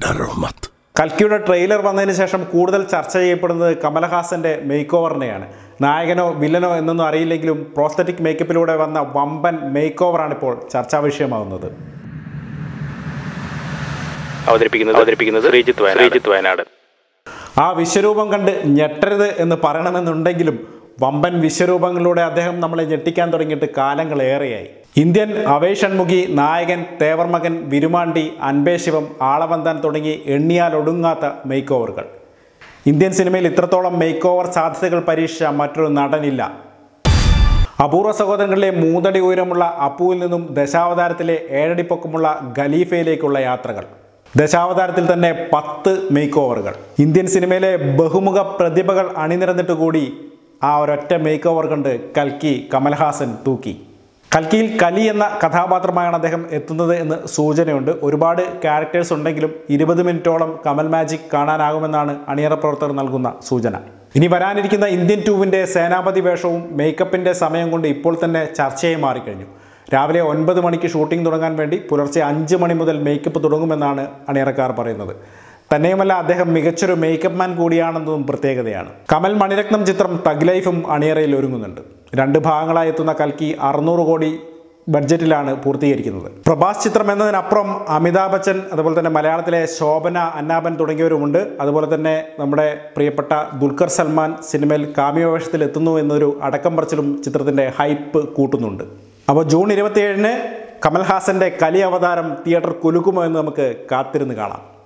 डरो मत കൽക്കിയുടെ ട്രെയിലർ വന്നതിന് ശേഷം കൂടുതൽ ചർച്ച ചെയ്യപ്പെടുന്നത് കമലഹാസന്റെ മേക്ക് ഓവറിനെയാണ് നായകനോ വില്ലനോ എന്നൊന്നും അറിയില്ലെങ്കിലും പ്രോസ്തറ്റിക് മേക്കപ്പിലൂടെ വന്ന വമ്പൻ മേക്ക് ഓവറാണ് ഇപ്പോൾ ചർച്ചാ വിഷയമാകുന്നത് അവതരിപ്പിക്കുന്നത് അവതരിപ്പിക്കുന്നത് ശ്രീജിത്ത് വയനാട് ശ്രീജിത്ത് വയനാട് ആ വിശ്വരൂപം കണ്ട് ഞെട്ടരുത് എന്ന് പറയണമെന്നുണ്ടെങ്കിലും വമ്പൻ വിശ്വരൂപങ്ങളിലൂടെ അദ്ദേഹം നമ്മളെ ഞെട്ടിക്കാൻ തുടങ്ങിയിട്ട് കാലങ്ങളേറെയായി ഇന്ത്യൻ അവേഷൺമുഖി നായകൻ തേവർമകൻ വിരുമാണ്ടി അൻപേ ശിവം ആളവന്താൻ തുടങ്ങി എണ്ണിയാലൊടുങ്ങാത്ത മേക്ക് ഓവറുകൾ ഇന്ത്യൻ സിനിമയിൽ ഇത്രത്തോളം മേക്ക് ഓവർ സാധ്യതകൾ പരീക്ഷിച്ച മറ്റൊരു നടനില്ല അപൂർവ സഹോദരങ്ങളിലെ മൂന്നടി ഉയരമുള്ള അപ്പുവിൽ നിന്നും ദശാവതാരത്തിലെ ഏഴടി പൊക്കമുള്ള ഖലീഫയിലേക്കുള്ള യാത്രകൾ ദശാവതാരത്തിൽ തന്നെ പത്ത് മേക്ക് ഓവറുകൾ ഇന്ത്യൻ സിനിമയിലെ ബഹുമുഖ പ്രതിഭകൾ അണിനിരന്നിട്ട് കൂടി ആ ഒരൊറ്റ മേക്ക് ഓവർ കണ്ട് കൽക്കി കമൽഹാസൻ തൂക്കി കൽക്കിയിൽ കലി എന്ന കഥാപാത്രമായാണ് അദ്ദേഹം എത്തുന്നത് എന്ന് സൂചനയുണ്ട് ഒരുപാട് ക്യാരക്ടേഴ്സ് ഉണ്ടെങ്കിലും ഇരുപത് മിനിറ്റോളം കമൽ മാജിക് കാണാനാകുമെന്നാണ് അണിയറ പ്രവർത്തകർ നൽകുന്ന സൂചന ഇനി വരാനിരിക്കുന്ന ഇന്ത്യൻ ടൂവിൻ്റെ സേനാപതി വേഷവും മേക്കപ്പിൻ്റെ സമയം കൊണ്ട് ഇപ്പോൾ തന്നെ ചർച്ചയായി മാറിക്കഴിഞ്ഞു രാവിലെ ഒൻപത് മണിക്ക് ഷൂട്ടിംഗ് തുടങ്ങാൻ വേണ്ടി പുലർച്ചെ അഞ്ച് മണി മുതൽ മേക്കപ്പ് തുടങ്ങുമെന്നാണ് അണിയറക്കാർ പറയുന്നത് തന്നെയുമല്ല അദ്ദേഹം മികച്ചൊരു മേക്കപ്പ് മാൻ കൂടിയാണെന്നതും പ്രത്യേകതയാണ് കമൽ മണിരത്നം ചിത്രം തഗ് ലൈഫും അണിയറയിൽ ഒരുങ്ങുന്നുണ്ട് രണ്ട് ഭാഗങ്ങളായി എത്തുന്ന കൽക്കി അറുന്നൂറ് കോടി ബഡ്ജറ്റിലാണ് പൂർത്തീകരിക്കുന്നത് പ്രഭാസ് ചിത്രം എന്നതിനപ്പുറം അമിതാഭ് ബച്ചൻ അതുപോലെ തന്നെ മലയാളത്തിലെ ശോഭന അന്നാബൻ തുടങ്ങിയവരുമുണ്ട് അതുപോലെ തന്നെ നമ്മുടെ പ്രിയപ്പെട്ട ദുൽഖർ സൽമാൻ സിനിമയിൽ കാമിയോ വേഷത്തിൽ എത്തുന്നു എന്നൊരു അടക്കം പറച്ചിലും ചിത്രത്തിൻ്റെ ഹൈപ്പ് കൂട്ടുന്നുണ്ട് അപ്പോൾ ജൂൺ ഇരുപത്തിയേഴിന് കമൽഹാസൻ്റെ കലി അവതാരം തിയേറ്റർ കുലുക്കുമോ എന്ന് നമുക്ക് കാത്തിരുന്ന് കാണാം